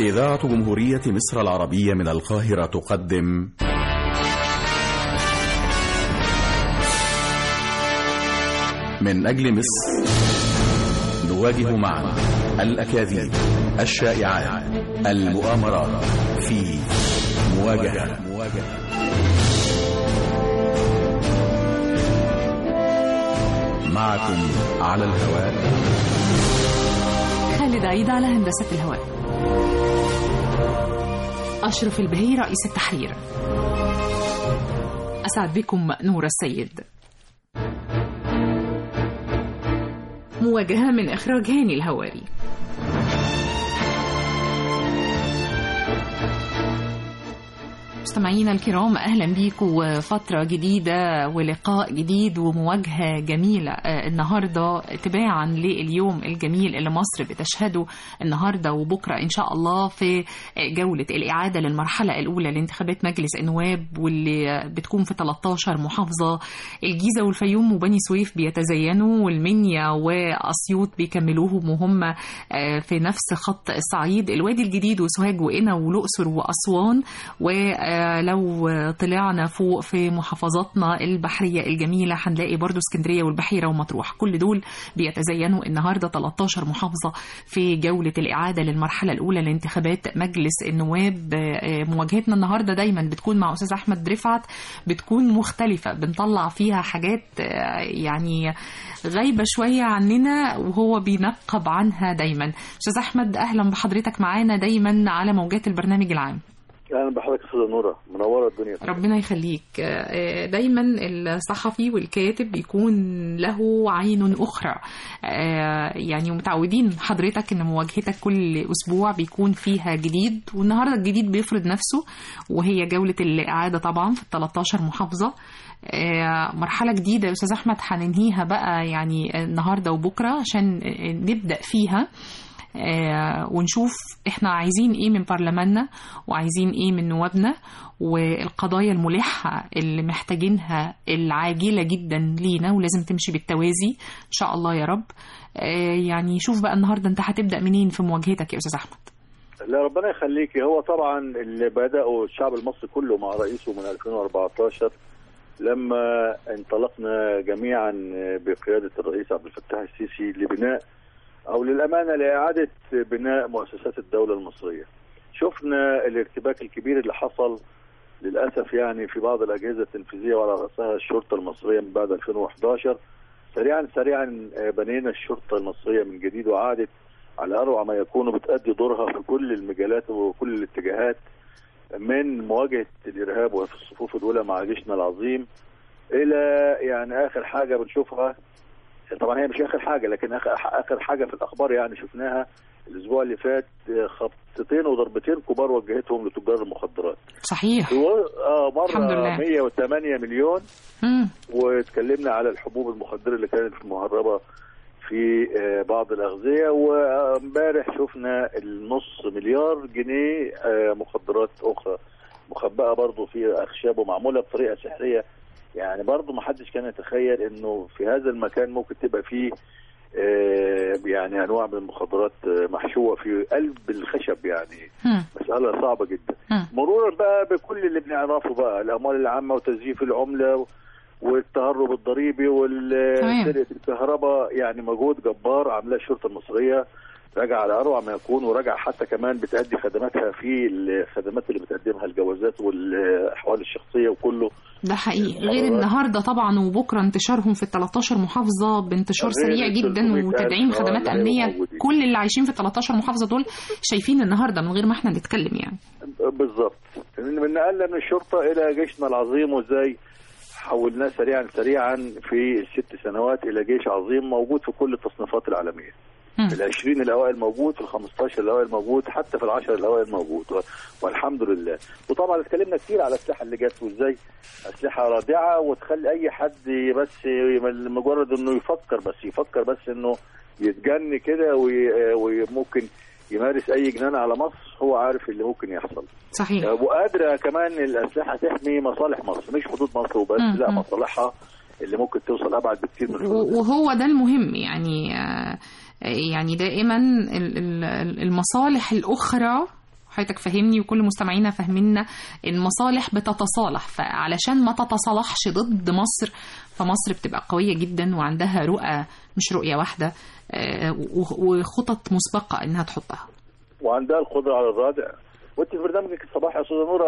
إذاعة جمهورية مصر العربية من القاهرة تقدم من أجل مصر نواجه معا الأكاذيب الشائعات المؤامرات في مواجهة معكم على الهواء خالد عيد على هندسة الهواء أشرف البهي رئيس التحرير أسعد بكم نور السيد مواجهة من إخراج هاني الهواري مستمعينا الكرام اهلا بيكم وفتره جديده ولقاء جديد ومواجهه جميله آه، النهارده تباعا لليوم الجميل اللي مصر بتشهده النهارده وبكره ان شاء الله في جوله الاعاده للمرحله الاولى لانتخابات مجلس النواب واللي بتكون في 13 محافظه الجيزه والفيوم وبني سويف بيتزينوا والمنيا واسيوط بيكملوهم وهم آه، في نفس خط الصعيد الوادي الجديد وسوهاج وقنا والاقصر واسوان و آه، لو طلعنا فوق في محافظاتنا البحرية الجميلة هنلاقي برضو اسكندرية والبحيرة ومطروح كل دول بيتزينوا النهاردة 13 محافظة في جولة الإعادة للمرحلة الأولى لانتخابات مجلس النواب آه، مواجهتنا النهاردة دايما بتكون مع أستاذ أحمد رفعت بتكون مختلفة بنطلع فيها حاجات آه، يعني غايبة شوية عننا وهو بينقب عنها دايما أستاذ أحمد أهلا بحضرتك معانا دايما على موجات البرنامج العام اهلا بحضرتك يا استاذه نوره منوره الدنيا ربنا يخليك آه، دايما الصحفي والكاتب بيكون له عين اخرى آه، يعني متعودين حضرتك ان مواجهتك كل اسبوع بيكون فيها جديد والنهارده الجديد بيفرض نفسه وهي جوله الاعاده طبعا في 13 محافظه آه، مرحله جديده يا استاذ احمد هننهيها بقى يعني النهارده وبكره عشان نبدا فيها آه، ونشوف احنا عايزين ايه من برلماننا وعايزين ايه من نوابنا والقضايا الملحة اللي محتاجينها العاجلة جدا لينا ولازم تمشي بالتوازي ان شاء الله يا رب آه، يعني شوف بقى النهاردة انت هتبدأ منين في مواجهتك يا استاذ احمد لا ربنا يخليكي هو طبعا اللي بدأوا الشعب المصري كله مع رئيسه من 2014 لما انطلقنا جميعا بقيادة الرئيس عبد الفتاح السيسي لبناء او للامانه لاعاده بناء مؤسسات الدوله المصريه. شفنا الارتباك الكبير اللي حصل للاسف يعني في بعض الاجهزه التنفيذيه وعلى راسها الشرطه المصريه من بعد 2011 سريعا سريعا بنينا الشرطه المصريه من جديد وعادت على اروع ما يكون بتأدي دورها في كل المجالات وكل الاتجاهات من مواجهه الارهاب وفي الصفوف الاولى مع جيشنا العظيم الى يعني اخر حاجه بنشوفها طبعا هي مش اخر حاجه لكن اخر اخر حاجه في الاخبار يعني شفناها الاسبوع اللي فات خبطتين وضربتين كبار وجهتهم لتجار المخدرات صحيح اه الحمد مره لله. 108 مليون مم. واتكلمنا على الحبوب المخدره اللي كانت مهربه في آه، بعض الاغذيه وامبارح شفنا النص مليار جنيه آه، مخدرات اخرى مخبأة برضه في اخشاب ومعموله بطريقه سحريه يعني برضه ما حدش كان يتخيل انه في هذا المكان ممكن تبقى فيه آه، يعني انواع من المخدرات آه، محشوه في قلب الخشب يعني مم. مساله صعبه جدا مم. مرورا بقى بكل اللي بنعرفه بقى الاموال العامه وتزييف العمله والتهرب الضريبي تمام. وسرقه الكهرباء يعني مجهود جبار عاملاه الشرطه المصريه راجع على اروع ما يكون وراجع حتى كمان بتأدي خدماتها في الخدمات اللي بتقدمها الجوازات والاحوال الشخصيه وكله ده حقيقي غير النهارده طبعا وبكره انتشارهم في ال 13 محافظه بانتشار غير سريع ال جدا 300 وتدعيم ألف، خدمات آه، اللي امنيه موجودين. كل اللي عايشين في ال 13 محافظه دول شايفين النهارده من غير ما احنا نتكلم يعني بالظبط من نقلنا من الشرطه الى جيشنا العظيم وازاي حولناه سريعا سريعا في الست سنوات الى جيش عظيم موجود في كل التصنيفات العالميه مم. في العشرين الأوائل موجود في الخمستاشر الأوائل موجود حتى في العشر الأوائل موجود و- والحمد لله وطبعا اتكلمنا كتير على الأسلحة اللي جت وإزاي أسلحة رادعة وتخلي أي حد بس مجرد إنه يفكر بس يفكر بس إنه يتجن كده وي- وممكن يمارس أي جنان على مصر هو عارف اللي ممكن يحصل صحيح وقادرة كمان الأسلحة تحمي مصالح مصر مش حدود مصر وبس مم. لا مم. مصالحها اللي ممكن توصل أبعد بكتير من الحدود و- وهو ده المهم يعني آه، يعني دائما ال- ال- المصالح الأخرى حضرتك فاهمني وكل مستمعينا فاهميننا المصالح بتتصالح فعلشان ما تتصالحش ضد مصر فمصر بتبقى قوية جدا وعندها رؤى مش رؤية واحدة آه، و- وخطط مسبقة انها تحطها وعندها القدره على الرادع وانت في برنامجك الصباحي يا استاذه نوره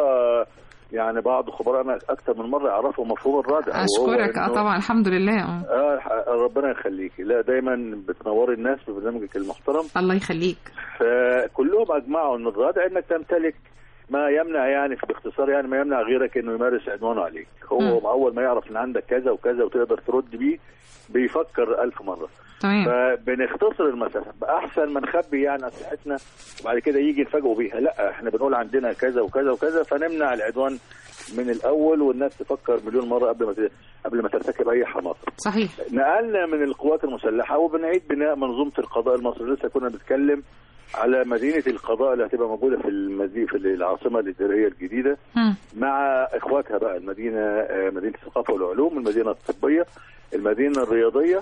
يعني بعض خبرائنا اكثر من مره يعرفوا مفهوم الرادع وهو اشكرك اه إنه- طبعا الحمد لله اه آه ح- ربنا يخليكي لا دايما بتنوري الناس في برنامجك المحترم الله يخليك فكلهم اجمعوا ان الرادع انك تمتلك ما يمنع يعني في باختصار يعني ما يمنع غيرك انه يمارس عدوانه عليك هو مم. اول ما يعرف ان عندك كذا وكذا وتقدر ترد بيه بيفكر ألف مرة تمام فبنختصر المسافة بأحسن ما نخبي يعني أسلحتنا وبعد كده يجي نفاجئوا بيها لا احنا بنقول عندنا كذا وكذا وكذا فنمنع العدوان من الأول والناس تفكر مليون مرة قبل ما ت- قبل ما ترتكب أي حماقة صحيح نقلنا من القوات المسلحه وبنعيد بناء منظومه القضاء المصري لسه كنا بنتكلم على مدينه القضاء اللي هتبقى موجوده في المدينه في العاصمه الاداريه الجديده مم. مع اخواتها بقى المدينه آه، مدينه الثقافه والعلوم المدينه الطبيه المدينه الرياضيه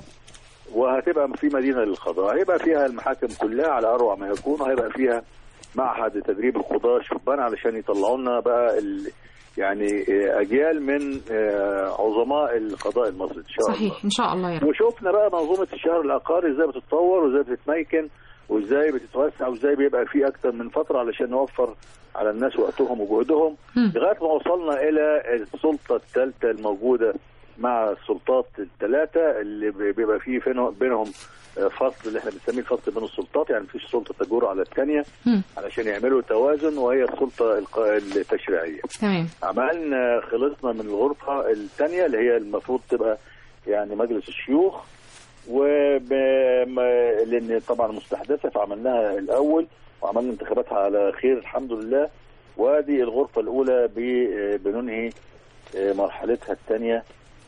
وهتبقى في مدينه للقضاء هيبقى فيها المحاكم كلها على اروع ما يكون وهيبقى فيها معهد تدريب القضاه شبان علشان يطلعوا لنا بقى ال يعني آه، اجيال من آه، عظماء القضاء المصري ان شاء الله صحيح ان شاء الله يا رب وشفنا بقى منظومه الشهر العقاري ازاي بتتطور وازاي بتتميكن وازاي بتتوسع وازاي بيبقى في اكتر من فتره علشان نوفر على الناس وقتهم وجهدهم مم. لغايه ما وصلنا الى السلطه الثالثه الموجوده مع السلطات الثلاثه اللي بي- بيبقى فيه فين- بينهم آه، فصل اللي احنا بنسميه الفصل بين السلطات يعني مفيش سلطه تجور على الثانيه مم. علشان يعملوا توازن وهي السلطه الق- التشريعيه تمام عملنا خلصنا من الغرفة الثانية اللي هي المفروض تبقى يعني مجلس الشيوخ وب... ما- لأن طبعا مستحدثة فعملناها الأول وعملنا انتخاباتها على خير الحمد لله وادي الغرفة الأولى ب- بننهي مرحلتها الثانية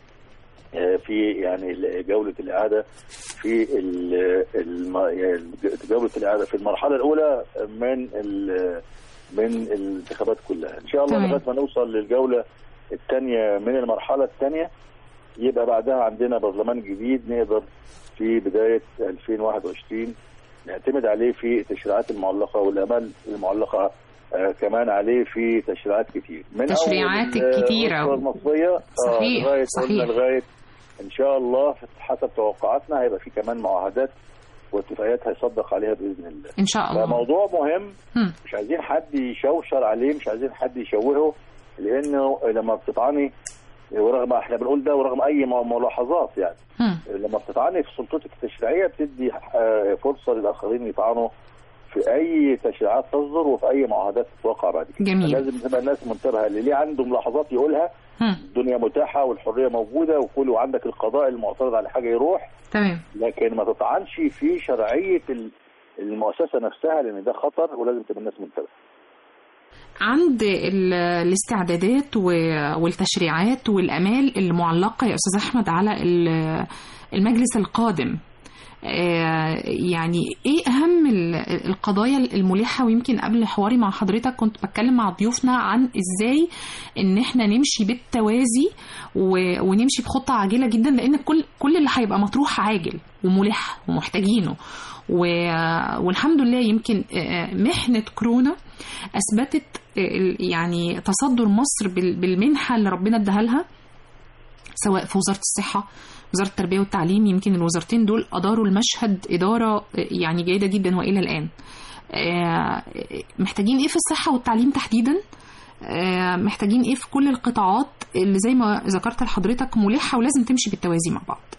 في يعني جولة الإعادة في ال- الم... يعني جولة الإعادة في المرحلة الأولى من ال... من الانتخابات كلها ان شاء الله تمام. لغايه ما نوصل للجوله الثانيه من المرحله الثانيه يبقى بعدها عندنا برلمان جديد نقدر في بدايه 2021 نعتمد عليه في التشريعات المعلقه والامال المعلقه آه كمان عليه في تشريعات كتير من تشريعات أول، آه، كتيرة. الأسرة المصريه آه، صحيح، لغايه صحيح. قلنا لغايه ان شاء الله حسب توقعاتنا هيبقى في كمان معاهدات واتفاقيات هيصدق عليها باذن الله ان شاء الله فموضوع مهم مم. مش عايزين حد يشوشر عليه مش عايزين حد يشوهه لانه لما بتطعني ورغم احنا بنقول ده ورغم اي م- ملاحظات يعني مم. لما بتطعني في سلطتك التشريعيه بتدي آه، فرصه للاخرين يطعنوا في اي تشريعات تصدر وفي اي معاهدات تتوقع بعد كده جميل. لازم تبقى الناس منتبهه اللي ليه عنده ملاحظات يقولها مم. الدنيا متاحه والحريه موجوده وكل وعندك القضاء المعترض على حاجه يروح تمام لكن ما تطعنش في شرعيه ال- المؤسسه نفسها لان ده خطر ولازم تبقى الناس منتبهه عند ال- الاستعدادات و- والتشريعات والامال المعلقه يا استاذ احمد على ال- المجلس القادم آه، يعني ايه اهم ال- القضايا الملحه ويمكن قبل حواري مع حضرتك كنت بتكلم مع ضيوفنا عن ازاي ان احنا نمشي بالتوازي و- ونمشي بخطه عاجله جدا لان كل كل اللي هيبقى مطروح عاجل وملح ومحتاجينه و- والحمد لله يمكن آه، محنه كورونا اثبتت آه، ال- يعني تصدر مصر بال- بالمنحه اللي ربنا اداها لها سواء في وزاره الصحه وزاره التربيه والتعليم يمكن الوزارتين دول اداروا المشهد اداره آه، يعني جيده جدا والى الان آه، محتاجين ايه في الصحه والتعليم تحديدا آه، محتاجين ايه في كل القطاعات اللي زي ما ذكرت لحضرتك ملحه ولازم تمشي بالتوازي مع بعض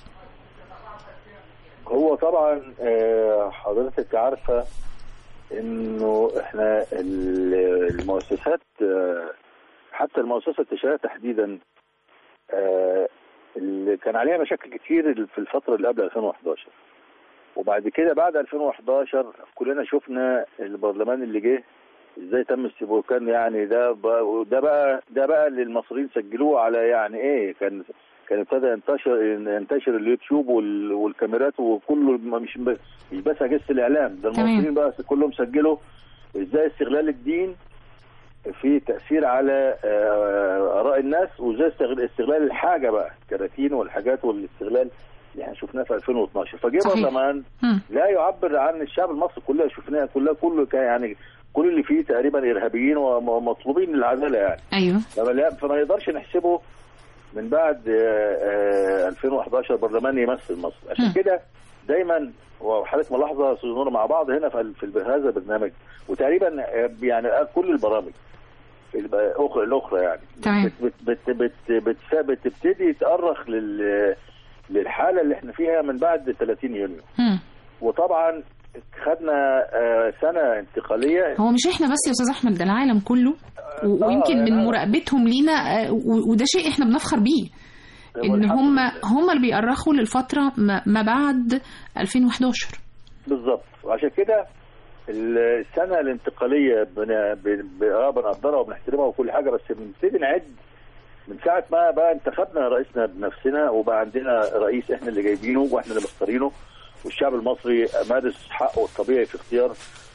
هو طبعا آه، حضرتك عارفه انه احنا ال- المؤسسات آه، حتى المؤسسه التشريعيه تحديدا آه، اللي كان عليها مشاكل كتير في الفتره اللي قبل 2011 وبعد كده بعد 2011 كلنا شفنا البرلمان اللي جه ازاي تم استبوه كان يعني ده بقى ده بقى ده بقى اللي المصريين سجلوه على يعني ايه كان كان ابتدى ينتشر ينتشر اليوتيوب وال- والكاميرات وكله مش ب- مش بس اجهزه الاعلام ده تمام. المصريين بقى كلهم سجلوا ازاي استغلال الدين في تاثير على آه، اراء الناس وازاي استغل- استغلال الحاجه بقى الكراتين والحاجات والاستغلال اللي احنا شفناه في 2012 فجه صحيح. برلمان مم. لا يعبر عن الشعب المصري كلها شفناها كلها كله كان يعني كل اللي فيه تقريبا ارهابيين ومطلوبين للعداله يعني ايوه فما لا- فما نقدرش نحسبه من بعد آه، آه، 2011 برلمان يمثل مصر مم. عشان كده دايما وحضرتك ملاحظه يا استاذ نور مع بعض هنا في في هذا البرنامج وتقريبا آه، يعني كل البرامج الاخرى الاخرى يعني تمام. بت بت بت بت بت بتبتدي تأرخ لل للحاله اللي احنا فيها من بعد 30 يونيو مم. وطبعا خدنا آه، سنه انتقاليه هو مش احنا بس يا استاذ احمد ده العالم كله و- آه، ويمكن من آه. مراقبتهم لينا آه، و- وده شيء احنا بنفخر بيه ان والحمد هم لله. هم اللي بيأرخوا للفتره ما ما بعد 2011 بالظبط وعشان كده السنه الانتقاليه بن- ب- ب- اه بنقدرها وبنحترمها وكل حاجه بس بنبتدي نعد من ساعه ما بقى انتخبنا رئيسنا بنفسنا وبقى عندنا رئيس احنا اللي جايبينه واحنا اللي مختارينه والشعب المصري مارس حقه الطبيعي في اختيار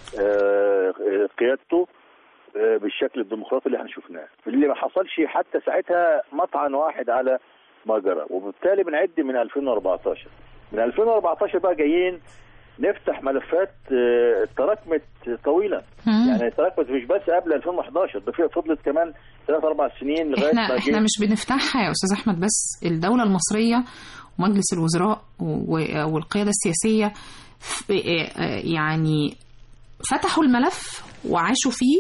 آه، قيادته آه، بالشكل الديمقراطي اللي احنا شفناه اللي ما حصلش حتى ساعتها مطعن واحد على ما جرى وبالتالي بنعد من 2014 من 2014 بقى جايين نفتح ملفات آه، تراكمت طويله مم. يعني تراكمت مش بس قبل 2011 ده في فضلت كمان ثلاث اربع سنين لغايه احنا ما احنا جه مش بنفتحها يا استاذ احمد بس الدوله المصريه ومجلس الوزراء و- والقياده السياسيه ف- يعني فتحوا الملف وعاشوا فيه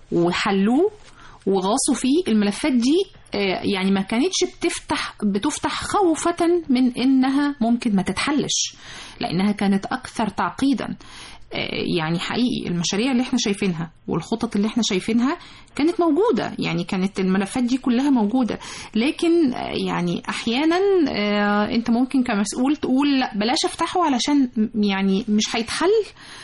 وحلوه وغاصوا فيه الملفات دي آه، يعني ما كانتش بتفتح بتفتح خوفة من انها ممكن ما تتحلش لانها كانت اكثر تعقيدا آه، يعني حقيقي المشاريع اللي احنا شايفينها والخطط اللي احنا شايفينها كانت موجودة يعني كانت الملفات دي كلها موجودة لكن آه، يعني احيانا آه، انت ممكن كمسؤول تقول لا بلاش افتحه علشان م- يعني مش هيتحل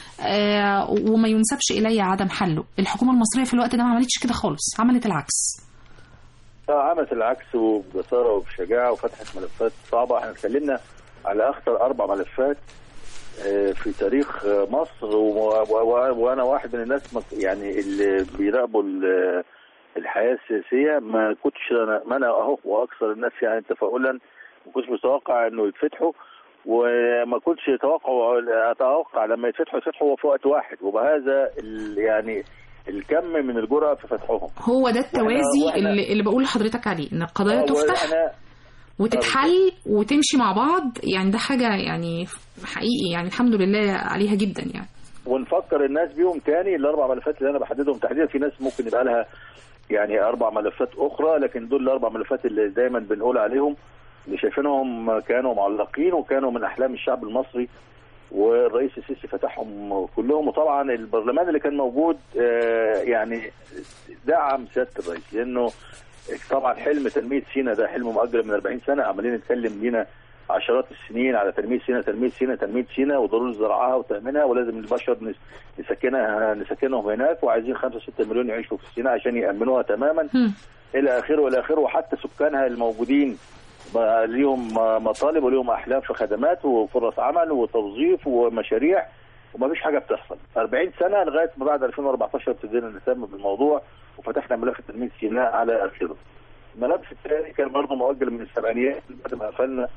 آه، وما ينسبش الي عدم حله الحكومة المصرية في الوقت ده ما عملتش كده خالص عملت العكس آه، عملت العكس وبجساره وبشجاعه وفتحت ملفات صعبه احنا اتكلمنا على اخطر اربع ملفات آه، في تاريخ آه، مصر و- و- و- وانا واحد من الناس مك- يعني اللي بيراقبوا ال- الحياه السياسيه ما كنتش انا ما انا اهو واكثر الناس يعني تفاؤلا ما كنتش متوقع انه يتفتحوا وما كنتش اتوقع اتوقع لما يتفتحوا يتفتحوا في وقت واحد وبهذا ال- يعني الكم من الجرأة في فتحهم هو ده التوازي وإحنا- اللي, اللي بقول لحضرتك عليه ان القضايا تفتح وإحنا وتتحل وتمشي مع بعض يعني ده حاجة يعني حقيقي يعني الحمد لله عليها جدا يعني ونفكر الناس بيهم تاني الاربع ملفات اللي انا بحددهم تحديدا في ناس ممكن يبقى لها يعني اربع ملفات اخرى لكن دول الاربع ملفات اللي دايما بنقول عليهم اللي شايفينهم كانوا معلقين وكانوا من احلام الشعب المصري والرئيس السيسي فتحهم كلهم وطبعا البرلمان اللي كان موجود آه، يعني دعم سياده الرئيس لانه طبعا حلم تنميه سينا ده حلم مؤجل من 40 سنه عمالين نتكلم لينا عشرات السنين على تنميه سينا تنميه سينا تنميه سينا وضروري زراعها وتامينها ولازم البشر نس- نسكنها نسكنهم هناك وعايزين 5 6 مليون يعيشوا في سينا عشان يامنوها تماما هم. الى اخره والى اخره وحتى سكانها الموجودين بقى ليهم مطالب وليهم احلام في خدمات وفرص عمل وتوظيف ومشاريع وما فيش حاجه بتحصل 40 سنه لغايه ما بعد 2014 ابتدينا نهتم بالموضوع وفتحنا ملف تنميه سيناء على اخره. الملف الثاني كان برضه مؤجل من السبعينيات بعد ما قفلنا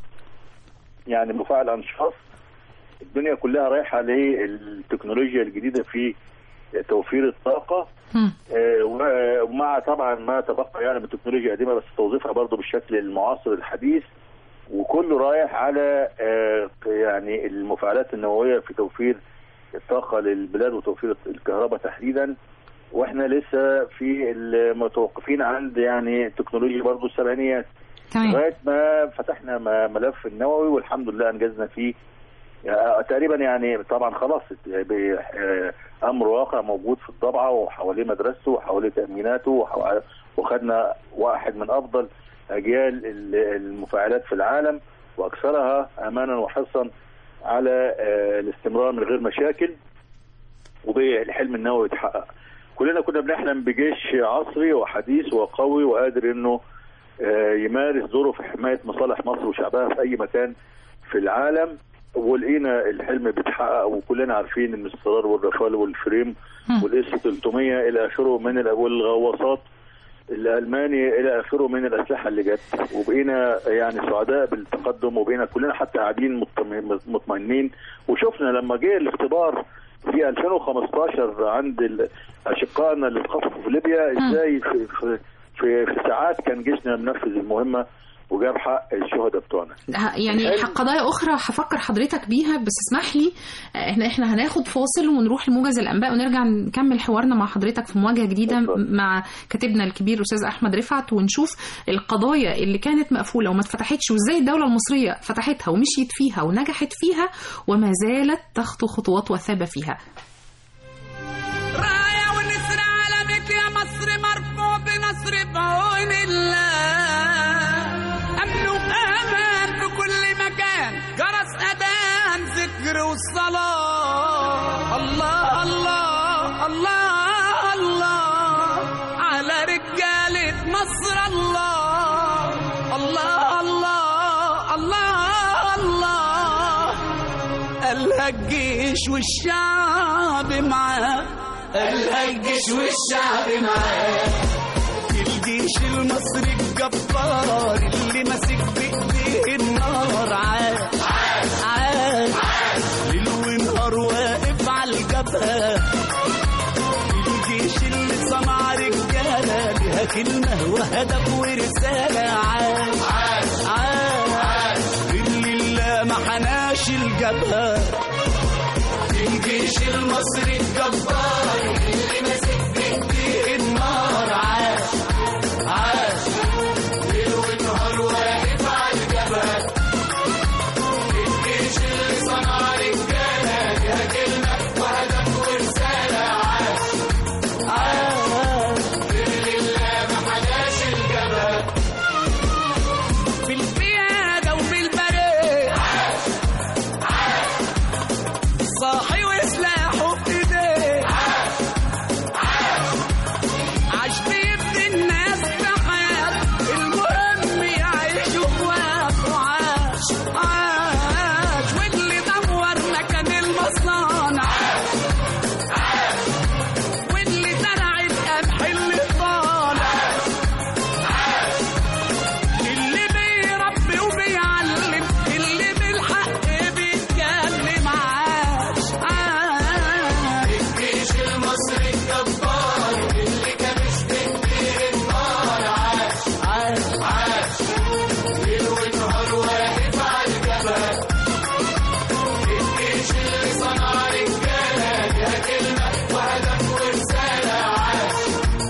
يعني مفاعل انشاص الدنيا كلها رايحه للتكنولوجيا الجديده في توفير الطاقه هم. آه، ومع طبعا ما تبقى يعني من تكنولوجيا قديمه بس توظيفها برضه بالشكل المعاصر الحديث وكله رايح على آه، يعني المفاعلات النوويه في توفير الطاقه للبلاد وتوفير الكهرباء تحديدا واحنا لسه في المتوقفين عند يعني تكنولوجيا برضه السبعينيات تمام لغايه ما فتحنا م- ملف النووي والحمد لله انجزنا فيه يعني تقريبا يعني طبعا خلاص ب- آه، امر واقع موجود في الضبعه وحواليه مدرسته وحواليه تاميناته وحو- وخدنا واحد من افضل اجيال ال- المفاعلات في العالم واكثرها امانا وحرصا على آه، الاستمرار من غير مشاكل وبالحلم النووي يتحقق كلنا كنا بنحلم بجيش عصري وحديث وقوي وقادر انه آه، يمارس دوره في حمايه مصالح مصر وشعبها في اي مكان في العالم ولقينا الحلم بيتحقق وكلنا عارفين ان الصرار والرافال والفريم هم. والاس 300 الى اخره من ال- والغواصات الالماني الى اخره من الاسلحه اللي جت وبقينا يعني سعداء بالتقدم وبقينا كلنا حتى قاعدين مطمئن- مطمئنين وشفنا لما جه الاختبار في 2015 عند ال- اشقائنا اللي اتخطفوا في ليبيا ازاي في, في, في, في ساعات كان جيشنا منفذ المهمه وجاب حق الشهداء بتوعنا ه- يعني حلو. ح- قضايا اخرى هفكر حضرتك بيها بس اسمح لي آه، احنا احنا هناخد فاصل ونروح لموجز الانباء ونرجع نكمل حوارنا مع حضرتك في مواجهه جديده اتفضل. مع كاتبنا الكبير استاذ احمد رفعت ونشوف القضايا اللي كانت مقفوله وما اتفتحتش وازاي الدوله المصريه فتحتها ومشيت فيها ونجحت فيها وما زالت تخطو خطوات وثابه فيها راية ونسر علمك يا مصر مرفوع بنصر بعون الله أمن وأمان في كل مكان جرس أذان ذكر والصلاة الله الله الله الله على رجالة مصر الله الله الله الله الله قالها الجيش والشعب معاه قالها الجيش والشعب معاه الجيش المصري الجبار اللي ماسك بايديه النار عاش عاش ليل ونهار واقف على الجبهه الجيش اللي صنع رجاله ليها كلمه وهدف ورساله عاش عاش اللي لله ما حناش الجبهه الجيش المصري الجبار اللي ماسك بايديه النار عاش عاش ليل ونهار واقف على الجبهه الجيش اللي صنع رجاله ليها كلمه وهدف ورساله عاش عاش لله ما حداش الجبهه في القياده وفي البريه صاحي وسلاحه في ايديه عاش بيبني الناس بحياة المهم يعيشوا بوقت وعاش عاش واللي دور مكان المصانع واللي زرع القمح اللي طالع اللي بيربي وبيعلم اللي بالحق بيتكلم عاش عاش الجيش المصري الجبار اللي كابش بكبير النار عاش عاش عاش ليل ونهار واقف على الجبهة الجيش اللي صنع رجالة ليها كلمة وهدف ورسالة عاش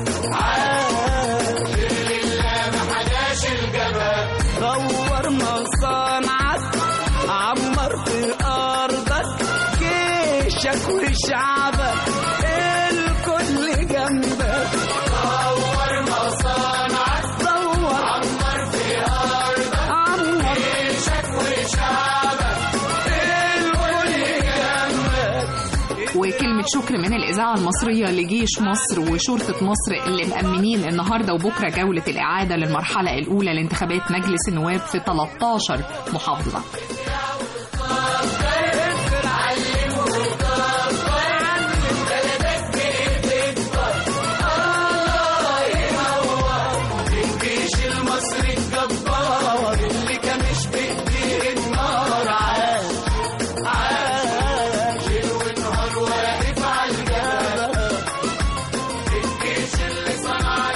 عاش لله ما حداش الجبهة دور مصانعك عمر في أرضك جيشك وشعبك الكل جنبك دور مصانعك دور عمر في أرضك عمر جيشك وشعبك الكل جنبك وكلمة شكر من الإذاعة المصرية لجيش مصر وشرطة مصر اللي مأمنين النهاردة وبكرة جولة الإعادة للمرحلة الأولى لانتخابات مجلس النواب في 13 محافظة الجيش المصري الجبار اللي كمش بايديه النار عاش عاش ليل ونهار واقف على الجبهة الجيش اللي صنع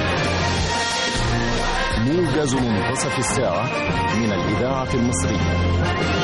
موجز منتصف الساعة من الإذاعة المصرية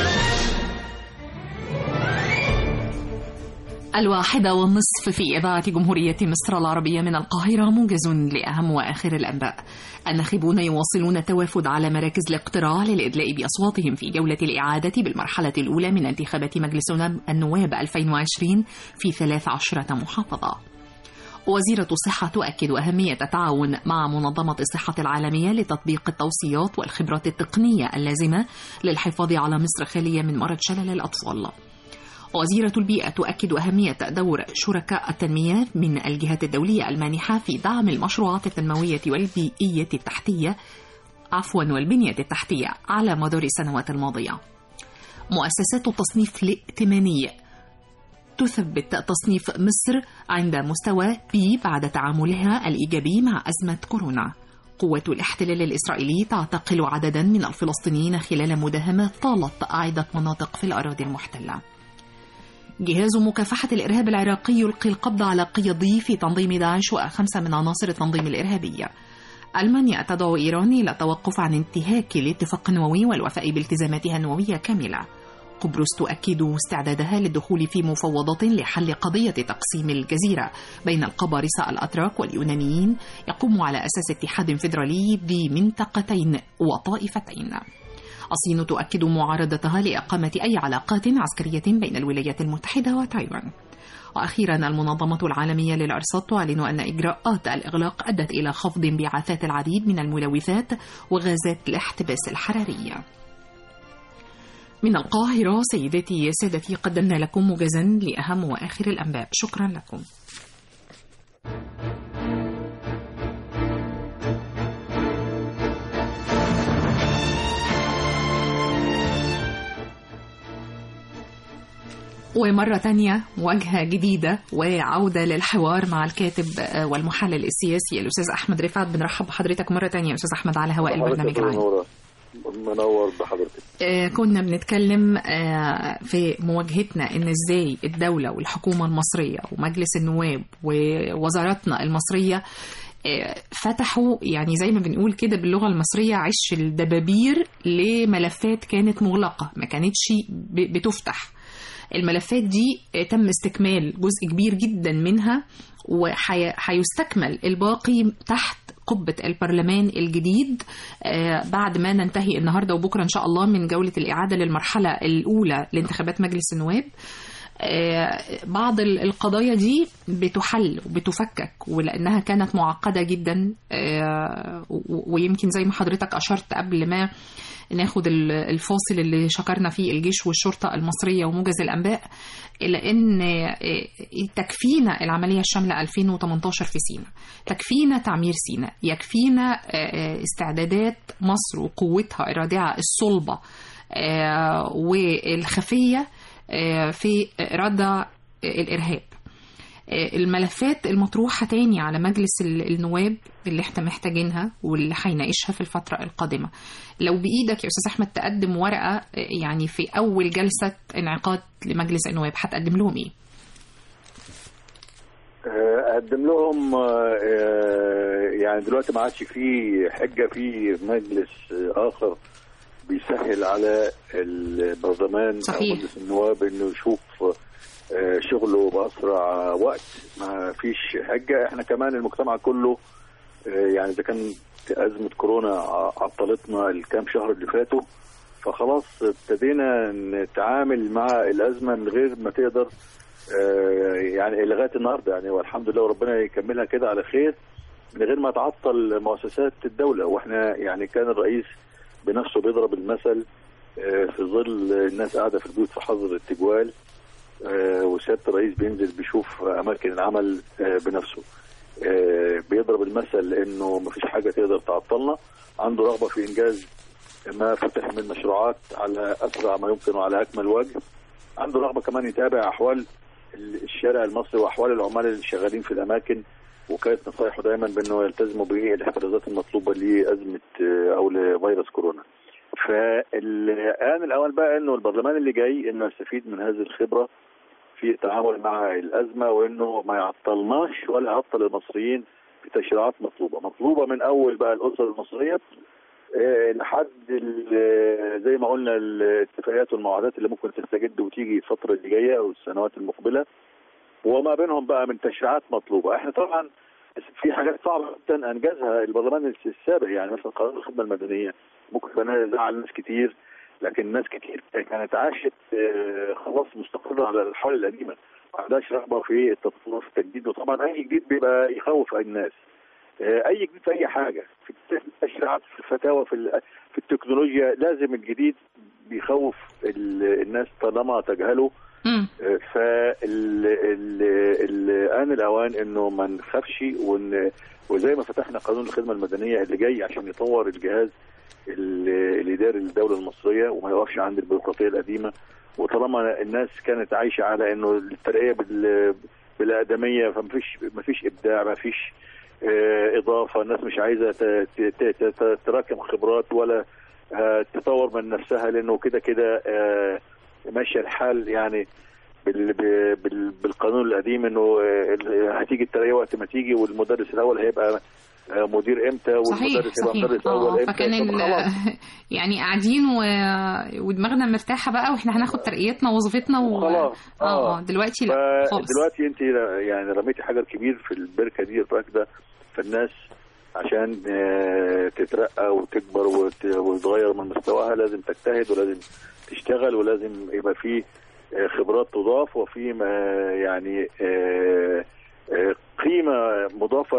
الواحدة والنصف في إذاعة جمهورية مصر العربية من القاهرة موجز لأهم وآخر الأنباء الناخبون يواصلون التوافد على مراكز الاقتراع للإدلاء بأصواتهم في جولة الإعادة بالمرحلة الأولى من انتخابات مجلس النواب 2020 في 13 محافظة وزيرة الصحة تؤكد أهمية التعاون مع منظمة الصحة العالمية لتطبيق التوصيات والخبرات التقنية اللازمة للحفاظ على مصر خالية من مرض شلل الأطفال وزيرة البيئة تؤكد أهمية دور شركاء التنمية من الجهات الدولية المانحة في دعم المشروعات التنموية والبيئية التحتية عفوا والبنية التحتية على مدار السنوات الماضية مؤسسات التصنيف الائتماني تثبت تصنيف مصر عند مستوى بي بعد تعاملها الإيجابي مع أزمة كورونا قوة الاحتلال الإسرائيلي تعتقل عددا من الفلسطينيين خلال مداهمة طالت عدة مناطق في الأراضي المحتلة جهاز مكافحة الإرهاب العراقي يلقي القبض على قيادي في تنظيم داعش وخمسة من عناصر التنظيم الإرهابي ألمانيا تدعو إيران إلى التوقف عن انتهاك الاتفاق النووي والوفاء بالتزاماتها النووية كاملة قبرص تؤكد استعدادها للدخول في مفاوضات لحل قضية تقسيم الجزيرة بين القبارصة الأتراك واليونانيين يقوم على أساس اتحاد فيدرالي ذي منطقتين وطائفتين الصين تؤكد معارضتها لإقامة أي علاقات عسكرية بين الولايات المتحدة وتايوان وأخيرا المنظمة العالمية للأرصاد تعلن أن إجراءات الإغلاق أدت إلى خفض انبعاثات العديد من الملوثات وغازات الاحتباس الحراري من القاهرة سيداتي سادتي قدمنا لكم موجزا لأهم وآخر الأنباء شكرا لكم ومرة تانية مواجهة جديدة وعودة للحوار مع الكاتب والمحلل السياسي الأستاذ أحمد رفعت بنرحب بحضرتك مرة تانية أستاذ أحمد على هواء البرنامج العام منورة منور بحضرتك آه، كنا بنتكلم آه، في مواجهتنا ان ازاي الدولة والحكومة المصرية ومجلس النواب ووزاراتنا المصرية آه، فتحوا يعني زي ما بنقول كده باللغة المصرية عش الدبابير لملفات كانت مغلقة ما كانتش ب- بتفتح الملفات دي آه، تم استكمال جزء كبير جدا منها وهيستكمل الباقي تحت قبة البرلمان الجديد آه، بعد ما ننتهي النهاردة وبكرة إن شاء الله من جولة الإعادة للمرحلة الأولى لانتخابات مجلس النواب آه، بعض ال- القضايا دي بتحل وبتفكك ولأنها كانت معقدة جدا آه، و- ويمكن زي ما حضرتك أشرت قبل ما ناخد ال- الفاصل اللي شكرنا فيه الجيش والشرطة المصرية وموجز الأنباء إلى أن آه، تكفينا العملية الشاملة 2018 في سيناء تكفينا تعمير سيناء يكفينا آه، آه، استعدادات مصر وقوتها الرادعة الصلبة آه، والخفية آه، في ردع الإرهاب آه، الملفات المطروحة تاني على مجلس ال- النواب اللي احنا محتاجينها واللي هيناقشها في الفترة القادمة لو بإيدك يا أستاذ أحمد تقدم ورقة آه، يعني في أول جلسة انعقاد لمجلس النواب هتقدم لهم إيه؟ آه، اقدم لهم آه، آه، يعني دلوقتي ما عادش في حجه في مجلس آه، اخر بيسهل على البرلمان او صحيح. مجلس النواب انه يشوف آه، شغله باسرع وقت ما فيش حجه احنا كمان المجتمع كله آه، يعني اذا كان ازمه كورونا ع- عطلتنا الكام شهر اللي فاتوا فخلاص ابتدينا نتعامل مع الازمه من غير ما تقدر آه، يعني لغايه النهارده يعني والحمد لله وربنا يكملها كده على خير من غير ما تعطل مؤسسات الدوله واحنا يعني كان الرئيس بنفسه بيضرب المثل آه، في ظل الناس قاعده في البيوت في حظر التجوال آه، وسياده الرئيس بينزل بيشوف اماكن العمل آه، بنفسه آه، بيضرب المثل انه ما فيش حاجه تقدر تعطلنا عنده رغبه في انجاز ما فتح من مشروعات على اسرع ما يمكن وعلى اكمل وجه عنده رغبه كمان يتابع احوال الشارع المصري واحوال العمال اللي شغالين في الاماكن وكانت نصايحه دايما بانه يلتزموا بالاحترازات المطلوبه لازمه آه، او لفيروس كورونا. فالان الاول بقى انه البرلمان اللي جاي انه يستفيد من هذه الخبره في التعامل مع الازمه وانه ما يعطلناش ولا يعطل المصريين بتشريعات مطلوبه، مطلوبه من اول بقى الاسر المصريه آه، لحد ال- زي ما قلنا الاتفاقيات والمعاهدات اللي ممكن تستجد وتيجي الفتره اللي جايه او السنوات المقبله وما بينهم بقى من تشريعات مطلوبه احنا طبعا في حاجات صعبه جدا انجزها البرلمان السابق يعني مثلا قانون الخدمه المدنيه ممكن كان يزعل ناس كتير لكن ناس كتير كانت عاشت آه، خلاص مستقره على الحاله القديمه ما عندهاش رغبه في التطور في التجديد وطبعا اي جديد بيبقى يخوف الناس آه، اي جديد في اي حاجه في التشريعات في الفتاوى في ال- في التكنولوجيا لازم الجديد بيخوف ال- الناس طالما تجهله مم. فالآن الأوان إنه ما نخافش ون... وزي ما فتحنا قانون الخدمة المدنية اللي جاي عشان يطور الجهاز ال- الإداري للدولة المصرية وما يقفش عند البيروقراطية القديمة وطالما الناس كانت عايشة على إنه الترقية بال... بالآدمية فمفيش مفيش إبداع مفيش آه، إضافة الناس مش عايزة ت... ت... ت... ت... تراكم خبرات ولا آه، تطور من نفسها لأنه كده كده آه، ماشي الحال يعني بال بال بالقانون القديم انه آه، هتيجي الترقيه وقت ما تيجي والمدرس الاول هيبقى آه، مدير امتى صحيح والمدرس هيبقى صحيح مدرس اول اه امتى فكان طب ال... خلاص. يعني قاعدين و... ودماغنا مرتاحه بقى واحنا هناخد ترقيتنا ووظيفتنا و... وخلاص. اه آه. اه دلوقتي لا خالص فدلوقتي انت يعني رميتي حجر كبير في البركه دي الراكده فالناس عشان آه، تترقى وتكبر وت- وتغير من مستواها لازم تجتهد ولازم تشتغل ولازم يبقى في آه، خبرات تضاف وفي ما- يعني آه، آه، قيمه مضافه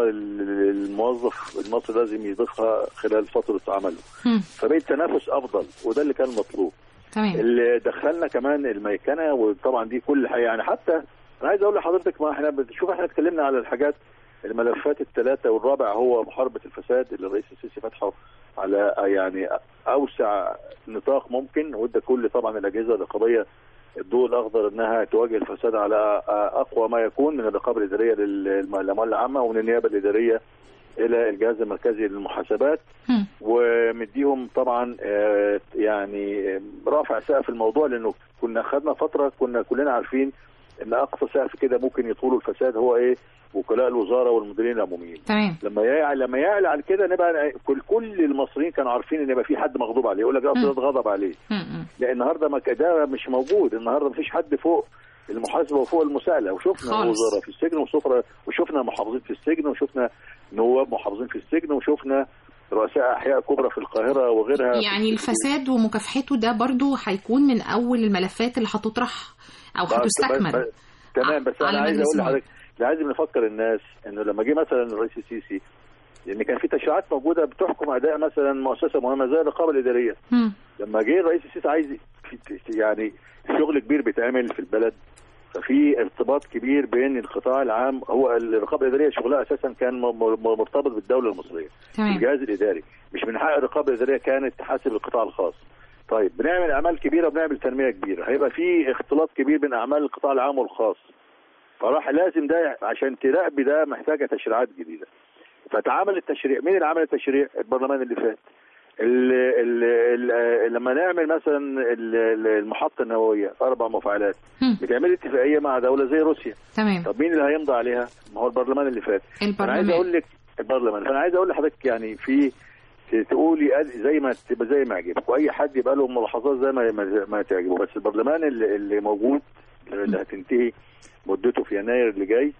للموظف المصري لازم يضيفها خلال فتره عمله هم، فبقى التنافس افضل وده اللي كان مطلوب تمام اللي دخلنا كمان الميكنه وطبعا دي كل حاجه يعني حتى انا عايز اقول لحضرتك ما احنا بنشوف احنا اتكلمنا على الحاجات الملفات الثلاثه والرابع هو محاربه الفساد اللي الرئيس السيسي فتحه على يعني اوسع نطاق ممكن وادى كل طبعا الاجهزه الرقابيه الضوء الاخضر انها تواجه الفساد على اقوى ما يكون من الرقابه الاداريه للاموال العامه ومن النيابه الاداريه الى الجهاز المركزي للمحاسبات هم، ومديهم طبعا آه، يعني آه، رافع سقف الموضوع لانه كنا خدنا فتره كنا كلنا عارفين ان اقصى سقف كده ممكن يطولوا الفساد هو ايه وكلاء الوزاره والمديرين العموميين تمام لما يعلى لما يعلى عن كده نبقى كل كل المصريين كانوا عارفين ان يبقى في حد مغضوب عليه يقول لك ده مم. أصل ده غضب عليه هم، هم. لا النهارده ما ك- ده مش موجود النهارده مفيش حد فوق المحاسبه وفوق المساءله وشفنا خالص. وزراء في السجن وشفنا وشفنا محافظين في السجن وشفنا نواب محافظين في السجن وشفنا رؤساء احياء كبرى في القاهره وغيرها يعني الفساد ومكافحته ده برضو هيكون من اول الملفات اللي هتطرح او بس- هتستكمل بس- تمام بس على انا عايز مجلس اقول النواب. لحضرتك لازم نفكر الناس انه لما جه مثلا الرئيس السيسي لان كان في تشريعات موجوده بتحكم اداء مثلا مؤسسه مهمه زي الرقابه الاداريه هم، لما جه الرئيس السيسي عايز في- يعني شغل كبير بيتعمل في البلد ففي ارتباط كبير بين القطاع العام هو الرقابه الاداريه شغلها اساسا كان م- م- مرتبط بالدوله المصريه تمام الجهاز الاداري مش من حق الرقابه الاداريه كانت تحاسب القطاع الخاص طيب بنعمل اعمال كبيره وبنعمل تنميه كبيره هيبقى في اختلاط كبير بين اعمال القطاع العام والخاص فراح لازم ده عشان تراقبي ده محتاجه تشريعات جديده فتعامل التشريع مين اللي عمل التشريع البرلمان اللي فات ال ال ال لما نعمل مثلا ال- ال- المحطه النوويه اربع مفاعلات هم، بتعمل اتفاقيه مع دوله زي روسيا تمام طب مين اللي هيمضي عليها ما هو البرلمان اللي فات فانا عايز البرلمان اقول لك البرلمان فانا عايز اقول لحضرتك يعني في ت- تقولي قال- زي ما تبقى زي ما يعجبك واي حد يبقى له ملاحظات زي ما ما, ما تعجبه بس البرلمان اللي, اللي موجود اللي هتنتهي مدته في يناير اللي جاي